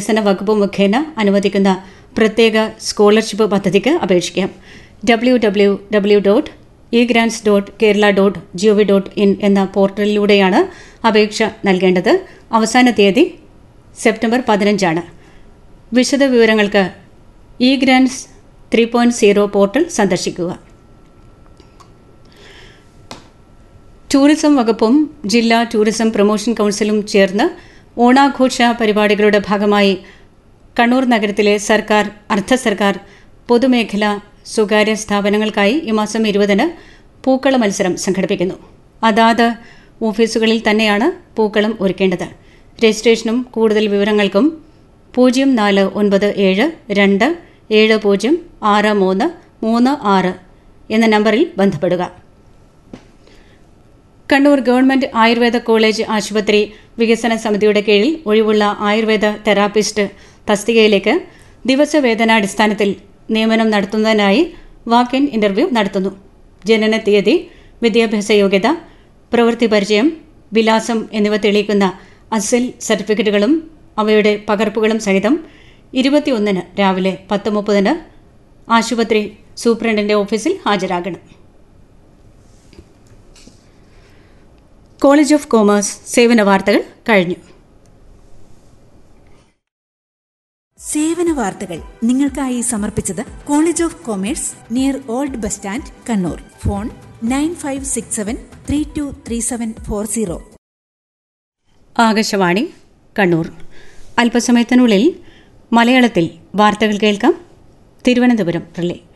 വികസന വകുപ്പ് മുഖേന അനുവദിക്കുന്ന പ്രത്യേക സ്കോളർഷിപ്പ് പദ്ധതിക്ക് അപേക്ഷിക്കാം W W W dot e grants dot Kerala dot GOV dot in എന്ന പോർട്ടലിലൂടെയാണ് അപേക്ഷ നൽകേണ്ടത് അവസാന തീയതി സെപ്റ്റംബർ പതിനഞ്ചാണ് വിശദ വിവരങ്ങൾക്ക് e grants three point zero portal സന്ദർശിക്കുക ടൂറിസം വകുപ്പും ജില്ലാ ടൂറിസം പ്രൊമോഷൻ കൌൺസിലും ചേർന്ന് ഓണാഘോഷ പരിപാടികളുടെ ഭാഗമായി കണ്ണൂർ നഗരത്തിലെ സർക്കാർ അർദ്ധ സർക്കാർ പൊതുമേഖലാ സ്വകാര്യ സ്ഥാപനങ്ങൾക്കായി ഈ മാസം ഇരുപതിന് പൂക്കള മത്സരം സംഘടിപ്പിക്കുന്നു അതാത് ഓഫീസുകളിൽ തന്നെയാണ് പൂക്കളം ഒരുക്കേണ്ടത് രജിസ്ട്രേഷനും കൂടുതൽ വിവരങ്ങൾക്കും പൂജ്യം നാല് ഒൻപത് ഏഴ് രണ്ട് ഏഴ് പൂജ്യം ആറ് മൂന്ന് മൂന്ന് ആറ് എന്ന നമ്പറിൽ ബന്ധപ്പെടുക കണ്ണൂർ ഗവൺമെന്റ് ആയുർവേദ കോളേജ് ആശുപത്രി വികസന സമിതിയുടെ കീഴിൽ ഒഴിവുള്ള ആയുർവേദ തെറാപ്പിസ്റ്റ് തസ്തികയിലേക്ക് ദിവസവേതനാടിസ്ഥാനത്തിൽ നിയമനം നടത്തുന്നതിനായി വാക്ക് ഇൻ ഇന്റർവ്യൂ നടത്തുന്നു ജനന തീയതി വിദ്യാഭ്യാസ യോഗ്യത പ്രവൃത്തി പരിചയം വിലാസം എന്നിവ തെളിയിക്കുന്ന അസിൽ സർട്ടിഫിക്കറ്റുകളും അവയുടെ പകർപ്പുകളും സഹിതം ഇരുപത്തിയൊന്നിന് രാവിലെ പത്ത് മുപ്പതിന് ആശുപത്രി സൂപ്രണ്ടിന്റെ ഓഫീസിൽ ഹാജരാകണം കോളേജ് ഓഫ് കോമേഴ്സ് സേവന വാർത്തകൾ കഴിഞ്ഞു സേവന വാർത്തകൾ നിങ്ങൾക്കായി സമർപ്പിച്ചത് college of commerce near old bus stand Kannur phone nine five six seven three two three seven four zero Akashvani Kannur അല്പസമയത്തിനുള്ളിൽ മലയാളത്തിൽ വാർത്തകൾ കേൾക്കാം തിരുവനന്തപുരം റിലേ